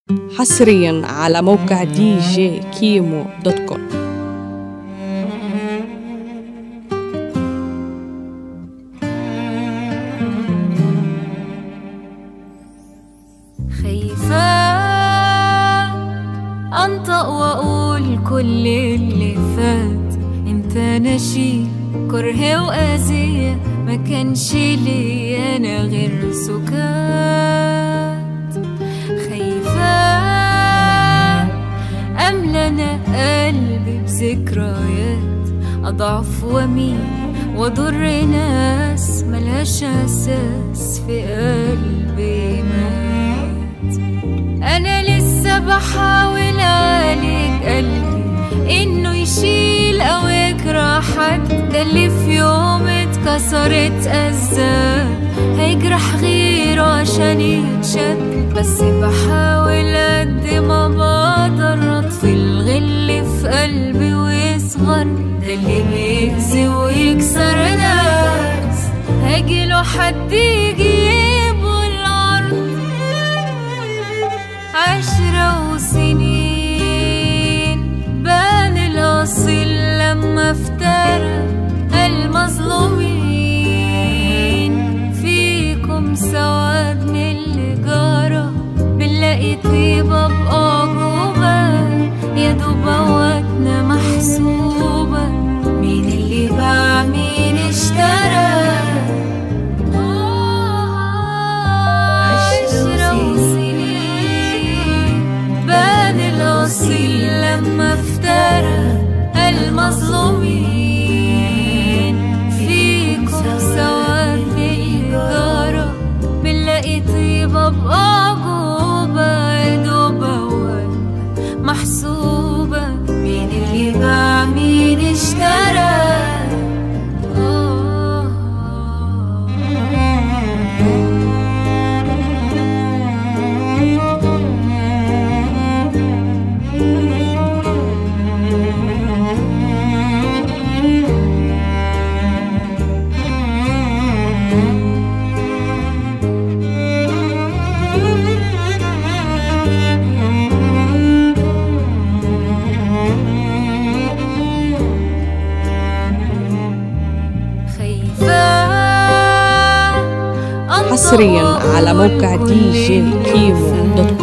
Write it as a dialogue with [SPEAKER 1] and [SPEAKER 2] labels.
[SPEAKER 1] حصريا على موقع دي جي كيمو دوت كوم
[SPEAKER 2] خايفة أنطق وأقول كل اللي فات انت نشيد كره وأذية ما كانش ليا أنا غير سكات خايفة أملى أنا قلبي بذكريات أضعف وأميل وأضر ناس ملهاش أساس في قلبي مات أنا لسه بحاول أعالج قلبي إنه يشيل أو يجرح حد ده اللي في يوم اتكسرت أذاه هيجرح غيره عشان يتشد بس بحاول قد ما بقدر أطفي الغل في قلبي ويصغر ده اللي بيأذي ويكسر ناس هيجيله حد يجيبه الأرض عشرة وسنين بان الأصيل لما افترى المظلومين فيكم سواد من اللي جرى بنلاقي طيبة بأعجوبة يا دوب وقتنا محسوبة مين اللي باع مين اشترى عشرة وسنين بان الأصيل لما افترى المظلومين فيكم سواد جرى بنلاقي طيبة بأعجوبة يا دوبة ولا محسوبة مين اللي باع مين اشترى خايفة
[SPEAKER 1] حصريا على موقع دي جي كيمو دوت كوم